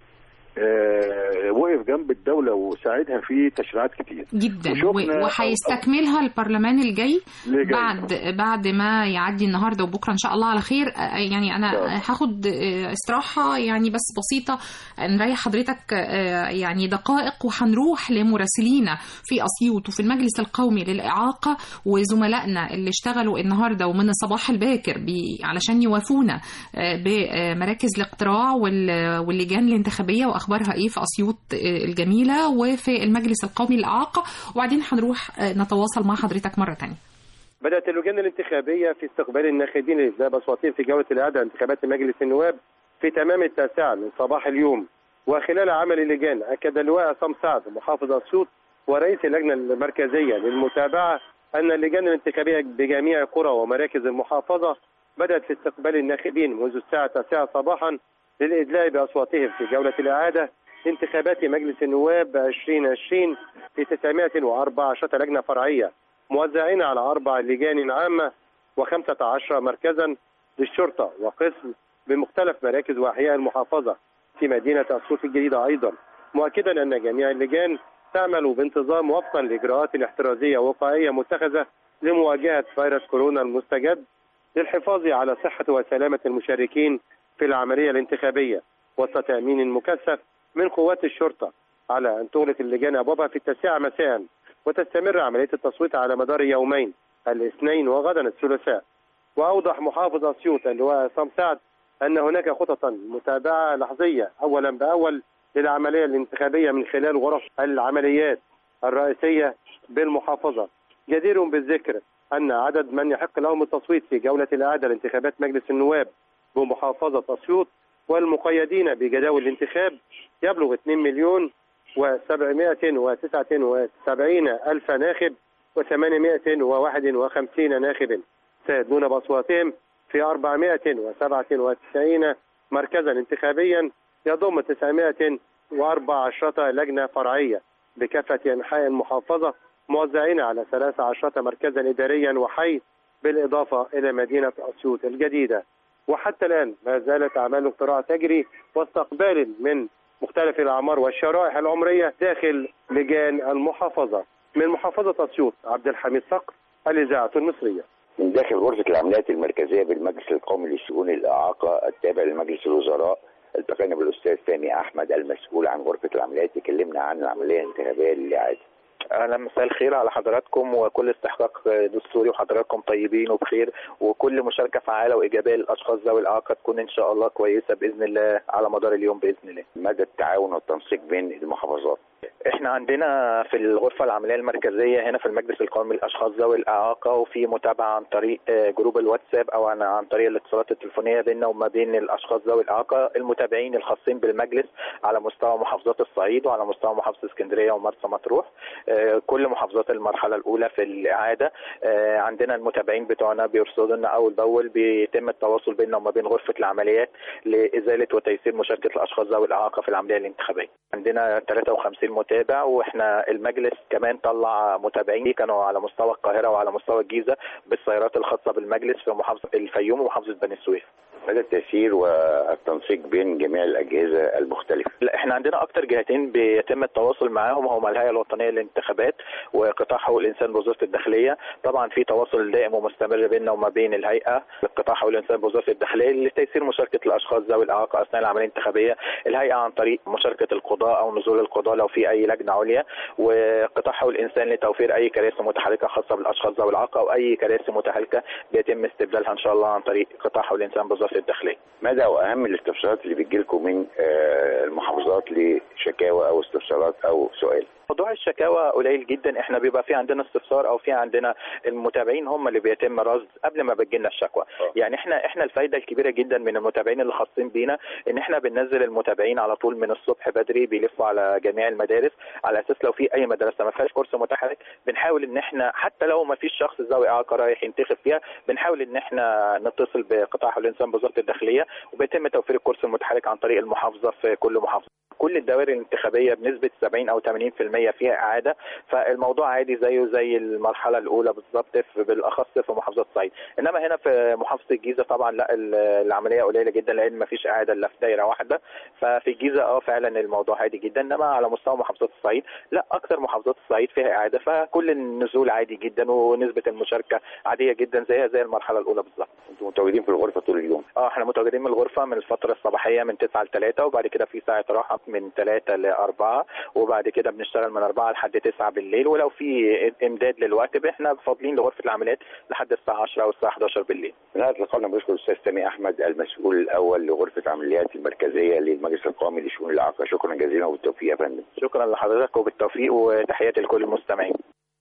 آه وقف جنب الدوله وساعدها في تشريعات كتير جدا وشفنا- و- وهيستكملها البرلمان الجاي اللي جاي. بعد بعد ما يعدي النهارده وبكره ان شاء الله على خير آه، يعني انا نعم. هاخد آه، استراحه يعني بس بسيطه نريح حضرتك آه، يعني دقائق وهنروح لمراسلينا في اسيوط وفي المجلس القومي للاعاقه وزملائنا اللي اشتغلوا النهارده ومن الصباح الباكر بي- علشان يوافونا آه، بمراكز الاقتراع وال- واللجان الانتخابيه واخبارها ايه في اسيوط آه، الجميله وفي المجلس القومي للاعاقه وبعدين هنروح آه، نتواصل مع حضرتك مره ثانيه بدأت اللجان الانتخابية في استقبال الناخبين لإسداء أصواتهم في جولة الإعادة انتخابات مجلس النواب في تمام التاسعة من صباح اليوم وخلال عمل اللجان أكد اللواء عصام سعد محافظ أسيوط ورئيس اللجنة المركزية للمتابعة أن اللجان الانتخابية بجميع قرى ومراكز المحافظة بدأت في استقبال الناخبين منذ الساعة 9 صباحا للإدلاء بأصواتهم في جولة الإعادة انتخابات مجلس النواب 2020 في 914 لجنة فرعية موزعين على أربع لجان عامة وخمسة عشر مركزا للشرطة وقسم بمختلف مراكز وأحياء المحافظة في مدينة أسيوط الجديدة أيضا مؤكدا أن جميع اللجان تعمل بانتظام وفقا لإجراءات احترازية وقائية متخذة لمواجهة فيروس كورونا المستجد للحفاظ على صحة وسلامة المشاركين في العملية الانتخابية وسط تأمين مكثف من قوات الشرطة على أن تغلق اللجان أبوابها في التاسعة مساء وتستمر عملية التصويت على مدار يومين الاثنين وغدا الثلاثاء وأوضح محافظ أسيوط اللواء عصام سعد أن هناك خططا متابعة لحظية أولا بأول للعملية الانتخابية من خلال غرف العمليات الرئيسية بالمحافظة جدير بالذكر أن عدد من يحق لهم التصويت في جولة الإعادة لانتخابات مجلس النواب بمحافظة أسيوط والمقيدين بجداول الانتخاب يبلغ 2 مليون و779 ألف ناخب و851 ناخب سيدون بأصواتهم في 497 مركزا انتخابيا يضم 914 لجنة فرعية بكافة أنحاء المحافظة موزعين على 13 مركزا إداريا وحي بالإضافة إلى مدينة أسيوط الجديدة وحتى الآن ما زالت أعمال الاقتراع تجري واستقبال من مختلف الأعمار والشرائح العمرية داخل لجان المحافظة من محافظة أسيوط عبد الحميد صقر الإذاعة المصرية من داخل غرفة العمليات المركزية بالمجلس القومي لشؤون الإعاقة التابع لمجلس الوزراء التقينا بالأستاذ سامي أحمد المسؤول عن غرفة العمليات يكلمنا عن العملية الانتخابية للإعادة اهلا مساء الخير على حضراتكم وكل استحقاق دستوري وحضراتكم طيبين وبخير وكل مشاركه فعاله وايجابيه للاشخاص ذوي الاعاقه تكون ان شاء الله كويسه باذن الله على مدار اليوم باذن الله. مدى التعاون والتنسيق بين المحافظات احنا عندنا في الغرفه العمليه المركزيه هنا في المجلس القومي للاشخاص ذوي الاعاقه وفي متابعه عن طريق آه، جروب الواتساب او عن, عن طريق الاتصالات التليفونيه بيننا وما بين الاشخاص ذوي الاعاقه المتابعين الخاصين بالمجلس على مستوى محافظات الصعيد وعلى مستوى محافظه اسكندريه ومرسى مطروح آه، كل محافظات المرحله الاولى في الاعاده آه، عندنا المتابعين بتوعنا بيرصدوا لنا اول باول بيتم التواصل بيننا وما بين غرفه العمليات لازاله وتيسير مشاركه الاشخاص ذوي الاعاقه في العمليه الانتخابيه عندنا 53 متابع واحنا المجلس كمان طلع متابعين كانوا على مستوى القاهره وعلى مستوى الجيزه بالسيارات الخاصه بالمجلس في محافظه الفيوم ومحافظه بني سويف مدى التأثير والتنسيق بين جميع الأجهزة المختلفة لا احنا عندنا اكتر جهتين بيتم التواصل معاهم هم الهيئه الوطنيه للانتخابات وقطاع حقوق الانسان بوزاره الداخليه طبعا في تواصل دائم ومستمر بيننا وما بين الهيئه قطاع حقوق الانسان بوزاره الداخليه لتيسير مشاركه الاشخاص ذوي الاعاقه اثناء العمليه الانتخابيه الهيئه عن طريق مشاركه القضاء او نزول القضاء لو في اي لجنه عليا وقطاع حقوق الانسان لتوفير اي كراسي متحركه خاصه بالاشخاص ذوي الاعاقه او اي كراسي متهالكه بيتم استبدالها ان شاء الله عن طريق قطاع حقوق الانسان بوزاره الداخليه مدى واهم الاستفسارات اللي بتجي لكم من آه، المحافظات لشكاوى او استفسارات او سؤال موضوع الشكاوى قليل جدا احنا بيبقى في عندنا استفسار او في عندنا المتابعين هم اللي بيتم رصد قبل ما بتجي لنا الشكوى يعني احنا احنا الفايده الكبيره جدا من المتابعين اللي خاصين بينا ان احنا بننزل المتابعين على طول من الصبح بدري بيلفوا على جميع المدارس على اساس لو في اي مدرسه ما فيهاش كورس متحرك بنحاول ان احنا حتى لو ما فيش شخص ذوي اعاقه رايح ينتخب فيها بنحاول ان احنا نتصل بقطاع حقوق الانسان بوزاره الداخليه وبيتم توفير الكورس المتحرك عن طريق المحافظه في كل محافظه كل الدوائر الانتخابيه بنسبه 70 او 80% فيها اعاده فالموضوع عادي زيه زي المرحله الاولى بالظبط في- بالاخص في محافظه الصعيد انما هنا في محافظه الجيزه طبعا لا ال- العمليه قليله جدا لان ما فيش اعاده الا في دايره واحده ففي الجيزه اه فعلا الموضوع عادي جدا انما على مستوى محافظات الصعيد لا اكثر محافظات الصعيد فيها اعاده فكل النزول عادي جدا ونسبه المشاركه عاديه جدا زيها زي المرحله الاولى بالظبط انتم متواجدين في الغرفة طول اليوم اه احنا متواجدين من الغرفه من الفتره الصباحيه من 9 ل 3 وبعد كده في ساعه راحه من 3 ل 4 وبعد كده بنشتغل من 4 لحد 9 بالليل ولو في امداد للوقت احنا فاضلين لغرفه العمليات لحد الساعه 10 او الساعه 11 بالليل في نهاية لقائنا بشكر الأستاذ سامي أحمد المسؤول الأول لغرفة عمليات المركزية للمجلس القومي لشؤون الإعاقة شكرا جزيلا وبالتوفيق يا فندم شكرا لحضرتك وبالتوفيق وتحياتي لكل المستمعين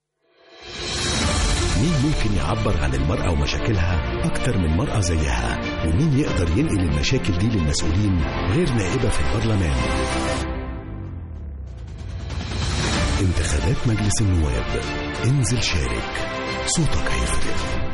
مين ممكن يعبر عن المرأة ومشاكلها أكتر من مرأة زيها ومين يقدر ينقل المشاكل دي للمسؤولين غير نائبة في البرلمان انتخابات مجلس النواب انزل شارك صوتك هيفرق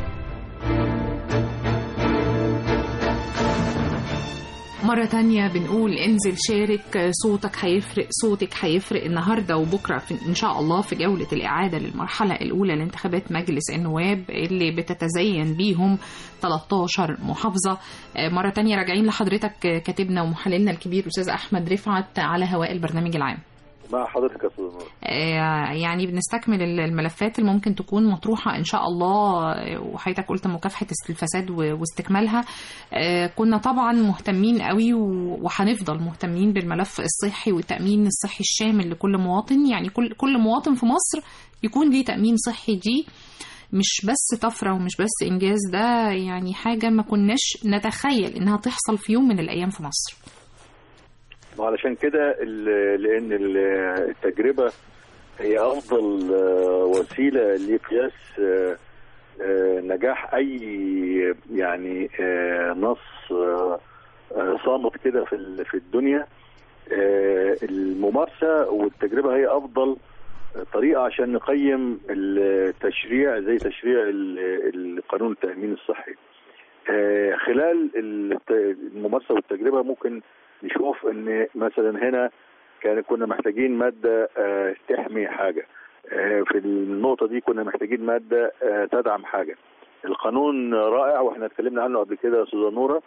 مرة تانية بنقول انزل شارك صوتك هيفرق صوتك هيفرق النهاردة وبكرة في إن شاء الله في جولة الإعادة للمرحلة الأولى لانتخابات مجلس النواب اللي بتتزين بيهم 13 محافظة آه، مرة تانية راجعين لحضرتك آه، كاتبنا ومحللنا الكبير أستاذ أحمد رفعت على هواء البرنامج العام مع حضرتك يا استاذ نور آه، يعني بنستكمل ال- الملفات اللي ممكن تكون مطروحة إن شاء الله آه، وحضرتك قلت مكافحة الفساد و- واستكمالها آه، كنا طبعا مهتمين قوي و- وهنفضل مهتمين بالملف الصحي والتأمين الصحي الشامل لكل مواطن يعني كل كل مواطن في مصر يكون ليه تأمين صحي دي مش بس طفرة ومش بس إنجاز ده يعني حاجة ما كناش نتخيل إنها تحصل في يوم من الأيام في مصر وعلشان كده ال- لان ال- التجربه هي افضل آه، وسيله لقياس آه، آه، نجاح اي يعني آه، نص آه، آه، صامت كده في ال- في الدنيا آه، الممارسه والتجربه هي افضل طريقه عشان نقيم التشريع زي تشريع ال- القانون التامين الصحي آه، خلال الت- الممارسه والتجربه ممكن نشوف ان مثلا هنا كان كنا محتاجين ماده آه، تحمي حاجه آه، في النقطه دي كنا محتاجين ماده آه، تدعم حاجه القانون رائع واحنا اتكلمنا عنه قبل كده يا استاذه نوره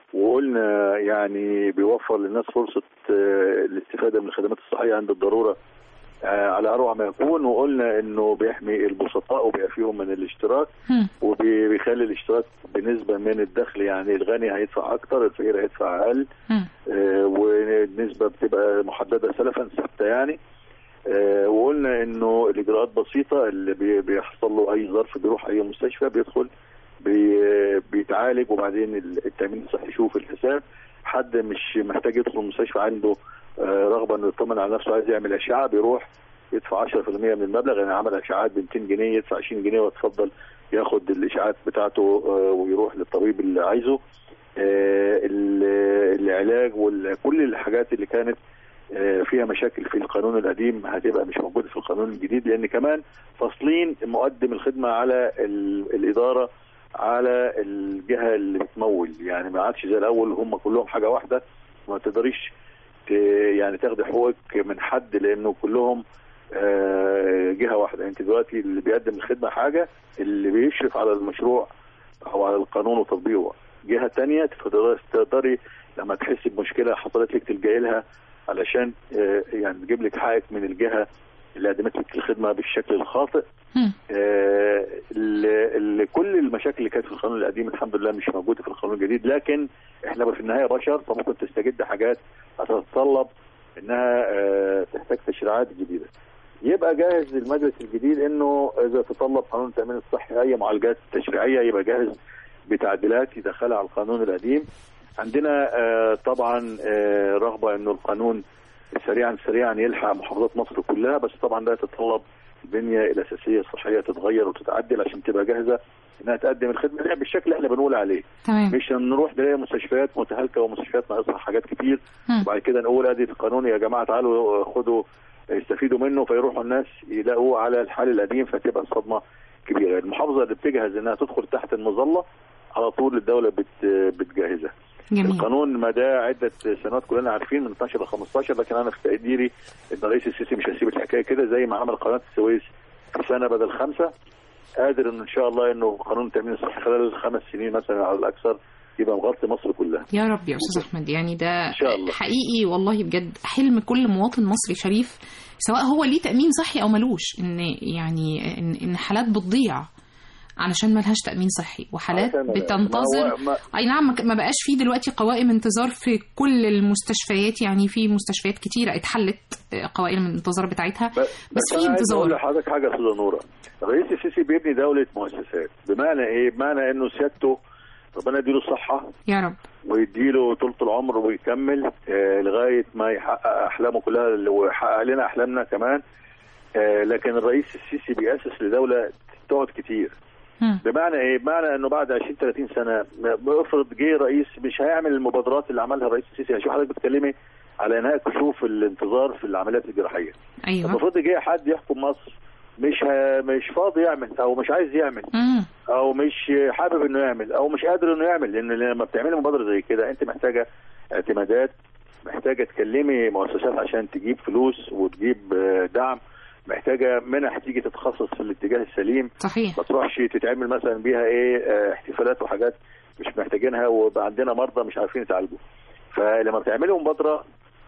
وقلنا يعني بيوفر للناس فرصه آه، الاستفاده من الخدمات الصحيه عند الضروره آه، على اروع ما يكون وقلنا انه بيحمي البسطاء وبيعفيهم من الاشتراك هم. وبيخلي الاشتراك بنسبه من الدخل يعني الغني هيدفع اكتر الفقير هيدفع اقل هم. آه، والنسبه بتبقى محدده سلفا ثابته يعني آه، وقلنا انه الاجراءات بسيطه اللي بي- بيحصل له اي ظرف بيروح اي مستشفى بيدخل بي- بيتعالج وبعدين التامين الصحي يشوف الحساب حد مش محتاج يدخل المستشفى عنده آه، رغبه انه يطمن على نفسه عايز يعمل اشعه بيروح يدفع 10% من المبلغ يعني عمل اشعاعات ب 200 جنيه يدفع 20 جنيه ويتفضل ياخد الاشعاعات بتاعته آه، ويروح للطبيب اللي عايزه آه، ال- العلاج وكل الحاجات اللي كانت آه، فيها مشاكل في القانون القديم هتبقى مش موجوده في القانون الجديد لان كمان فاصلين مقدم الخدمه على ال- الاداره على الجهه اللي بتمول يعني ما عادش زي الاول هم كلهم حاجه واحده ما تقدريش ت- يعني تاخدي حقوقك من حد لانه كلهم آه، جهه واحده انت دلوقتي اللي بيقدم الخدمه حاجه اللي بيشرف على المشروع او على القانون وتطبيقه جهه تانية تقدري- تقدري لما تحسي بمشكله حصلت لك تلجئي لها علشان آه، يعني تجيب لك حقك من الجهه اللي قدمت لك الخدمه بالشكل الخاطئ هم. آه، ال- ال- كل المشاكل اللي كانت في القانون القديم الحمد لله مش موجوده في القانون الجديد لكن احنا في النهايه بشر فممكن تستجد حاجات هتتطلب انها آه، تحتاج تشريعات جديده. يبقى جاهز المجلس الجديد انه اذا تطلب قانون التامين الصحي اي معالجات تشريعيه يبقى جاهز بتعديلات يدخلها على القانون القديم. عندنا آه، طبعا آه، رغبه انه القانون سريعا سريعا يلحق محافظات مصر كلها بس طبعا ده يتطلب البنيه الاساسيه الصحيه تتغير وتتعدل عشان تبقى جاهزه انها تقدم الخدمه دي بالشكل اللي احنا بنقول عليه تمام مش نروح نلاقي مستشفيات متهالكه ومستشفيات ناقصها حاجات كتير هم. وبعد كده نقول ادي القانون يا جماعه تعالوا خدوا يستفيدوا منه فيروحوا الناس يلاقوه على الحال القديم فتبقى الصدمه كبيره المحافظه اللي بتجهز انها تدخل تحت المظله على طول الدوله بت بتجهزها جميل القانون مداه عده سنوات كلنا عارفين من 12 ل 15 لكن انا في تقديري ان الرئيس السيسي مش هيسيب الحكايه كده زي ما عمل قناه السويس في سنه بدل خمسه قادر انه ان شاء الله انه قانون التامين الصحي خلال خمس سنين مثلا على الاكثر يبقى مغطي مصر كلها يا رب يا استاذ احمد يعني ده إن شاء الله. حقيقي والله بجد حلم كل مواطن مصري شريف سواء هو ليه تامين صحي او ملوش ان يعني ان, إن حالات بتضيع علشان ملهاش تامين صحي وحالات عشان- بتنتظر ما هو- ما- اي نعم ما ك- ما بقاش فيه دلوقتي قوائم انتظار في كل المستشفيات يعني في مستشفيات كتيره اتحلت آه، قوائم الانتظار بتاعتها ب- بس في أنا عايز انتظار. اقول لحضرتك حاجه يا استاذه نوره الرئيس السيسي بيبني دوله مؤسسات بمعنى ايه؟ بمعنى انه سيادته ربنا يديله الصحه يا رب ويديله طولة العمر ويكمل آه لغايه ما يحقق احلامه كلها اللي- ويحقق لنا احلامنا كمان آه لكن الرئيس السيسي بيأسس لدوله تقعد كتير هم. بمعنى ايه؟ بمعنى انه بعد 20 30 سنه بيفرض جه رئيس مش هيعمل المبادرات اللي عملها الرئيس السيسي شوف حضرتك بتتكلمي على انهاء كشوف الانتظار في العمليات الجراحيه ايوه المفروض جه حد يحكم مصر مش ه... مش فاضي يعمل او مش عايز يعمل مم. او مش حابب انه يعمل او مش قادر انه يعمل لان لما بتعملي مبادره زي كده انت محتاجه اعتمادات محتاجه تكلمي مؤسسات عشان تجيب فلوس وتجيب آه، دعم محتاجه منح تيجي تتخصص في الاتجاه السليم صحيح ما تروحش تتعمل مثلا بيها ايه آه، احتفالات وحاجات مش محتاجينها ويبقى عندنا مرضى مش عارفين يتعالجوا فلما بتعملوا مبادره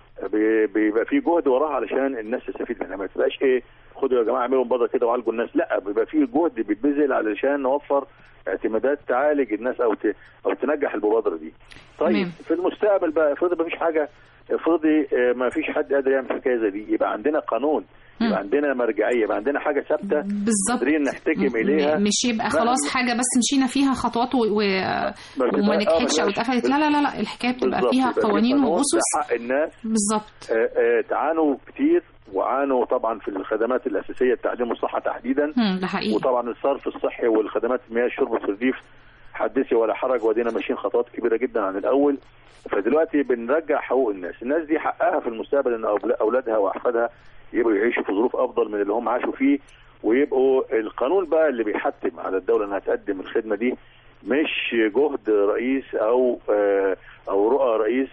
بي- بيبقى في جهد وراها علشان الناس تستفيد منها ما تبقاش ايه خدوا يا جماعه اعملوا مبادره كده وعالجوا الناس لا بيبقى في جهد بيتبذل علشان نوفر اعتمادات تعالج الناس او ت... او تنجح المبادره دي. طيب تمام. في المستقبل بقى افرضي ما فيش حاجه افرضي آه، ما فيش حد قادر يعمل حكايه زي دي يبقى عندنا قانون مم. يبقى عندنا مرجعيه يبقى عندنا حاجه ثابته بالظبط قادرين نحتكم م- اليها مش يبقى لا، خلاص حاجه بس مشينا فيها خطوات و... و... ما وما تبقى- آه، نجحتش او ما اتقفلت تبقاش- لا لا لا لا الحكايه بتبقى بالظبط، فيها يبقى في قوانين قانون واسس ده حق الناس بالظبط آه، آه، تعانوا كتير وعانوا طبعا في الخدمات الاساسيه التعليم والصحه تحديدا هم، ده حقيقي وطبعا الصرف الصحي والخدمات مياه الشرب في الريف حدثي ولا حرج ودينا ماشيين خطوات كبيره جدا عن الاول فدلوقتي بنرجع حقوق الناس الناس دي حقها في المستقبل ان أول- اولادها واحفادها يبقوا يعيشوا في ظروف افضل من اللي هم عاشوا فيه ويبقوا القانون بقى اللي بيحتم على الدوله انها تقدم الخدمه دي مش جهد رئيس او آه، او رؤى رئيس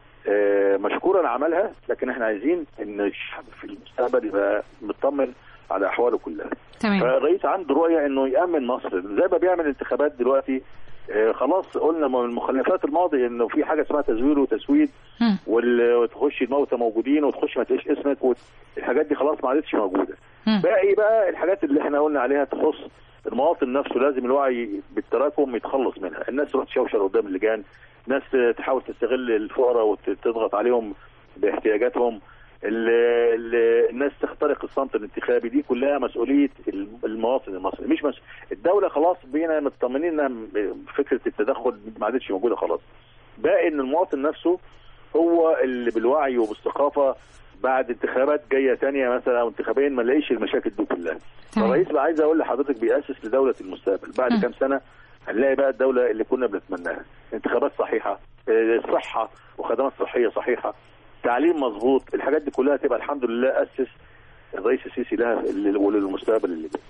آه، مشكورا عملها لكن احنا عايزين ان الشعب في المستقبل يبقى مطمن على احواله كلها تمام فالرئيس عنده رؤيه انه يامن مصر زي ما بيعمل انتخابات دلوقتي آه، خلاص قلنا من مخلفات الماضي انه في حاجه اسمها تزوير وتسويد مم. وال- وتخش الموتى موجودين وتخش ما تلاقيش اسمك وت- الحاجات دي خلاص ما عادتش موجوده مم. باقي بقى الحاجات اللي احنا قلنا عليها تخص المواطن نفسه لازم الوعي بالتراكم يتخلص منها الناس تروح تشوشر قدام اللجان ناس تحاول تستغل الفقراء وتضغط عليهم باحتياجاتهم ال- ال- الناس تخترق الصمت الانتخابي دي كلها مسؤوليه المواطن المصري مش مس... الدوله خلاص بينا مطمنين انها م- فكره التدخل ما عادتش موجوده خلاص باقي ان المواطن نفسه هو اللي بالوعي وبالثقافه بعد انتخابات جايه تانية مثلا او انتخابين ما نلاقيش المشاكل دي كلها تمام. الرئيس بقى عايز اقول لحضرتك بيأسس لدوله المستقبل بعد مم. كام سنه هنلاقي بقى الدوله اللي كنا بنتمناها انتخابات صحيحه آه، صحه وخدمات صحيه صحيحه تعليم مظبوط الحاجات دي كلها تبقى الحمد لله اسس الرئيس السيسي لها لل- وللمستقبل اللي جاي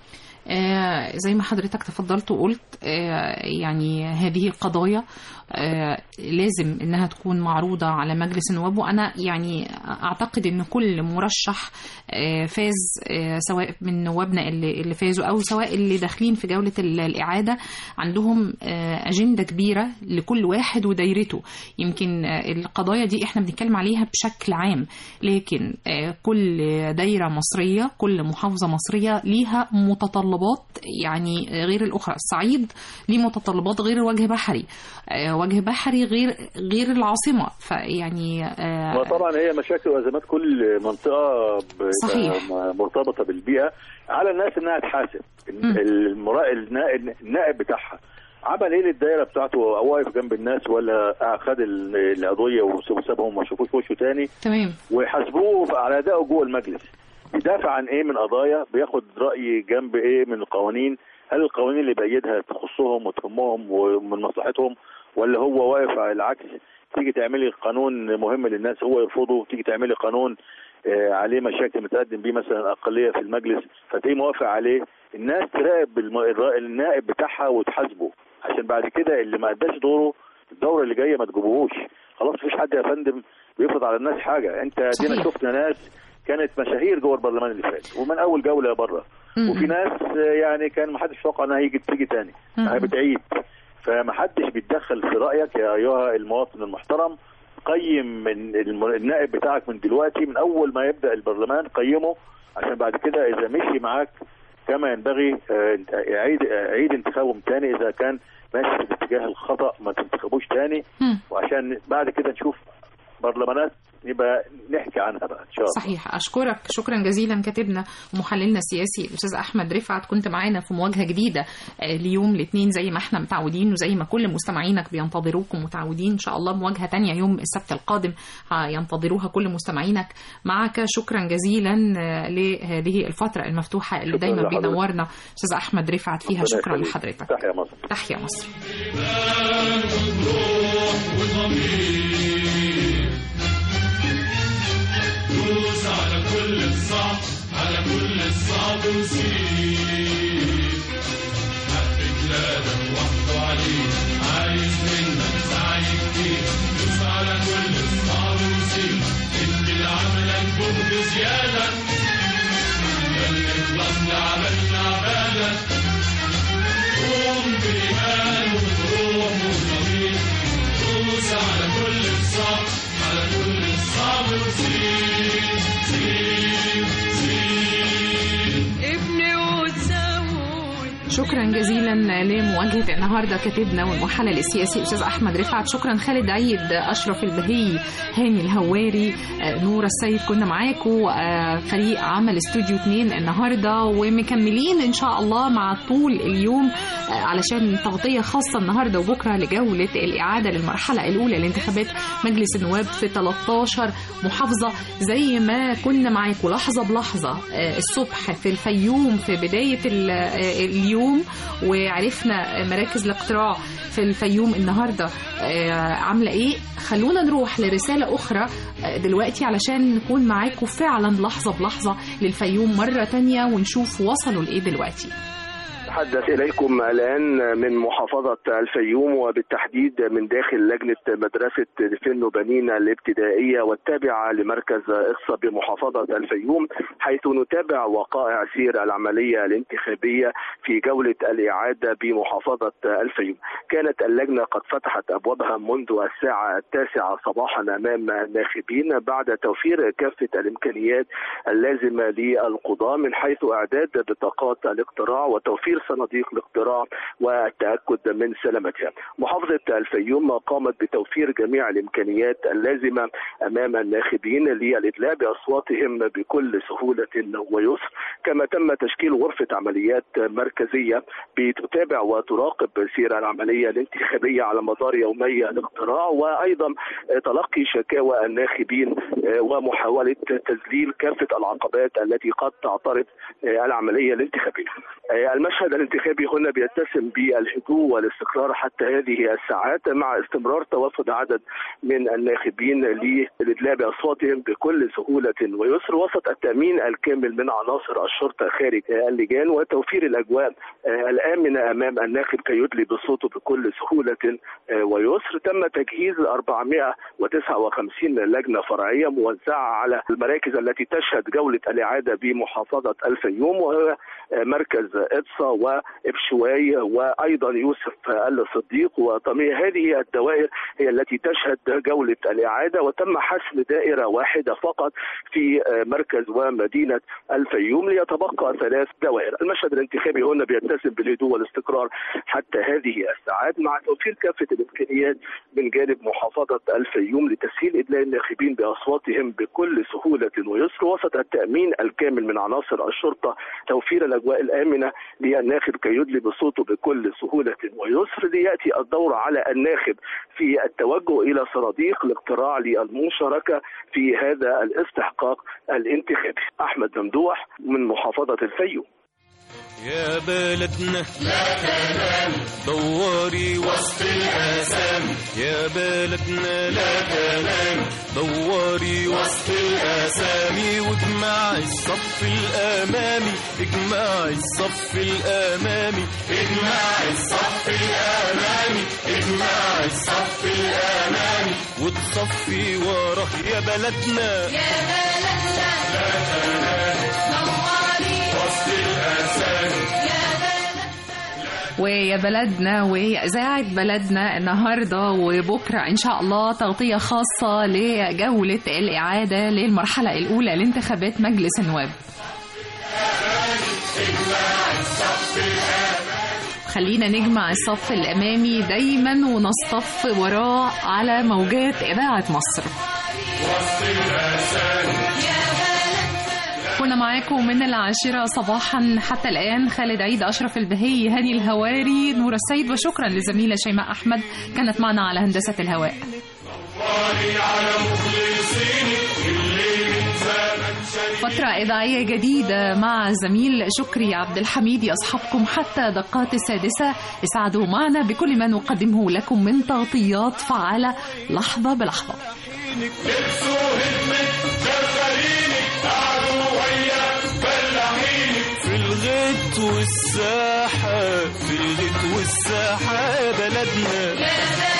آه، زي ما حضرتك تفضلت وقلت آه، يعني هذه قضايا آه، لازم انها تكون معروضه على مجلس النواب وانا يعني اعتقد ان كل مرشح آه، فاز آه، سواء من نوابنا اللي اللي فازوا او سواء اللي داخلين في جوله ال- الاعاده عندهم آه، اجنده كبيره لكل واحد ودايرته يمكن آه، القضايا دي احنا بنتكلم عليها بشكل عام لكن آه، كل دايره مصريه كل محافظه مصريه ليها متطلبات يعني غير الاخرى الصعيد ليه متطلبات غير وجه بحري آه، وجه بحري غير غير العاصمه فيعني آه، وطبعا هي مشاكل وازمات كل منطقه ب- صحيح. مرتبطه بالبيئه على الناس انها تحاسب مم. المرا... النائب النائب بتاعها عمل ايه للدايره بتاعته واقف جنب الناس ولا خد ال- العضويه وسابهم ما شافوش وشه تاني تمام ويحاسبوه على ادائه جوه المجلس بيدافع عن ايه من قضايا بياخد راي جنب ايه من القوانين هل القوانين اللي بيدها تخصهم وتهمهم ومن مصلحتهم ولا هو واقف على العكس تيجي تعملي قانون مهم للناس هو يرفضه تيجي تعملي قانون آه، عليه مشاكل متقدم بيه مثلا اقليه في المجلس فتلاقيه موافق عليه الناس تراقب الم- الر- النائب بتاعها وتحاسبه عشان بعد كده اللي ما اداش دوره الدوره اللي جايه ما تجيبوهوش خلاص مفيش حد يا فندم بيفرض على الناس حاجه انت صحيح. دينا شفنا ناس كانت مشاهير جوه البرلمان اللي فات ومن اول جوله بره م- وفي م. ناس آه، يعني كان ما حدش يتوقع انها هيجي تيجي تاني م- هي م. بتعيد فما حدش بيتدخل في رايك يا ايها المواطن المحترم قيم من الم- النائب بتاعك من دلوقتي من اول ما يبدا البرلمان قيمه عشان بعد كده اذا مشي معاك كما ينبغي آه، انت- عيد آه، عيد انتخابهم تاني اذا كان ماشي في الاتجاه الخطا ما تنتخبوش تاني مم. وعشان بعد كده نشوف برلمانات يبقى نحكي عنها بقى ان شاء الله صحيح اشكرك شكرا جزيلا كاتبنا ومحللنا السياسي الاستاذ احمد رفعت كنت معانا في مواجهه جديده آه، اليوم الاثنين زي ما احنا متعودين وزي ما كل مستمعينك بينتظروك ومتعودين ان شاء الله مواجهه تانية يوم السبت القادم هينتظروها كل مستمعينك معك شكرا جزيلا آه، لهذه الفتره المفتوحه اللي شكراً دايما لحضرتك. بينورنا استاذ احمد رفعت فيها ربنا شكرا يخليك. لحضرتك تحيا مصر تحيا مصر دوس على كل الصعب على كل الصعب وسيب حق بلادك وحده عليك عايز منك سعي كتير دوس على كل الصعب وسيب ادي لعملك جهد زيادة خلي الضغط عملنا عبادك قوم بإيمان وبروح وضمير دوس على كل الصعب على كل الصعب وسيب سيب سيب ابني وتزود شكرا جزيلا لمواجهه النهارده كاتبنا والمحلل السياسي الاستاذ احمد رفعت شكرا خالد عيد اشرف البهي هاني الهواري آه، نورة السيد كنا معاكم آه، فريق عمل استوديو 2 النهارده ومكملين ان شاء الله مع طول اليوم آه، علشان تغطيه خاصه النهارده وبكره لجوله الاعاده للمرحله الاولى لانتخابات مجلس النواب في 13 محافظه زي ما كنا معاكم لحظه بلحظه آه، الصبح في الفيوم في بدايه ال- آه، اليوم وعرفنا مراكز الاقتراع في الفيوم النهارده آه، عامله ايه خلونا نروح لرساله اخرى آه، دلوقتي علشان نكون معاكم فعلا لحظه بلحظه للفيوم مره تانية ونشوف وصلوا لايه دلوقتي أتحدث إليكم الآن من محافظة الفيوم وبالتحديد من داخل لجنة مدرسة فن وبنين الابتدائية والتابعة لمركز إقصى بمحافظة الفيوم حيث نتابع وقائع سير العملية الانتخابية في جولة الإعادة بمحافظة الفيوم كانت اللجنة قد فتحت أبوابها منذ الساعة التاسعة صباحا أمام الناخبين بعد توفير كافة الإمكانيات اللازمة للقضاء من حيث إعداد بطاقات الاقتراع وتوفير صناديق الاقتراع والتأكد من سلامتها محافظة الفيوم قامت بتوفير جميع الإمكانيات اللازمة أمام الناخبين للإدلاء بأصواتهم بكل سهولة ويسر كما تم تشكيل غرفة عمليات مركزية بتتابع وتراقب سير العملية الانتخابية على مدار يومي الاقتراع وأيضا تلقي شكاوى الناخبين ومحاولة تذليل كافة العقبات التي قد تعترض العملية الانتخابية المشهد الانتخابي هنا بيتسم بالهدوء والاستقرار حتى هذه الساعات مع استمرار توافد عدد من الناخبين للإدلاء بأصواتهم بكل سهولة ويسر وسط التأمين الكامل من عناصر الشرطة خارج اللجان وتوفير الأجواء الآمنة أمام الناخب كي يدلي بصوته بكل سهولة ويسر تم تجهيز 459 لجنة فرعية موزعة على المراكز التي تشهد جولة الإعادة بمحافظة الفيوم وهو مركز إدصا وإبشواي وأيضا يوسف الصديق وطمي هذه الدوائر هي التي تشهد جولة الإعادة وتم حسم دائرة واحدة فقط في مركز ومدينة الفيوم ليتبقى ثلاث دوائر المشهد الانتخابي هنا بيتسم بالهدوء والاستقرار حتى هذه الساعات مع توفير كافة الإمكانيات من جانب محافظة الفيوم لتسهيل إدلاء الناخبين بأصواتهم بكل سهولة ويسر وسط التأمين الكامل من عناصر الشرطة توفير الأجواء الآمنة للناخب كي يدلي بصوته بكل سهولة ويسر ليأتي الدور على الناخب في التوجه إلى صناديق الاقتراع للمشاركة في هذا الاستحقاق الانتخابي أحمد ممدوح من محافظة الفيوم يا بلدنا لا تنام دوري وسط الآثام يا بلدنا لا تنام دوري وسط الآثام واجمعي الصف الأمامي اجمعي الصف الأمامي اجمعي الصف الأمامي اجمعي الصف الأمامي وتصفي وراه يا بلدنا يا بلدنا لا تنام نوري وسط الآثام ويا بلدنا وإذاعة بلدنا النهاردة وبكرة إن شاء الله تغطية خاصة لجولة الإعادة للمرحلة الأولى لانتخابات مجلس النواب خلينا نجمع الصف الأمامي دايما ونصطف وراه على موجات إذاعة مصر كنا معاكم من العاشرة صباحا حتى الآن خالد عيد أشرف البهي هاني الهواري نور السيد وشكرا لزميلة شيماء أحمد كانت معنا على هندسة الهواء على مخلصينك اللي من زمن شريف فترة إذاعية جديدة مع زميل شكري عبد الحميد يصحبكم حتى دقات السادسة اسعدوا معنا بكل ما نقدمه لكم من تغطيات فعالة لحظة بلحظة لبسوا هدمك شغالينك قعدوا ويا فلاحينك في الغيط والساحة في الغيط والساحة يا بلدنا يا بلدنا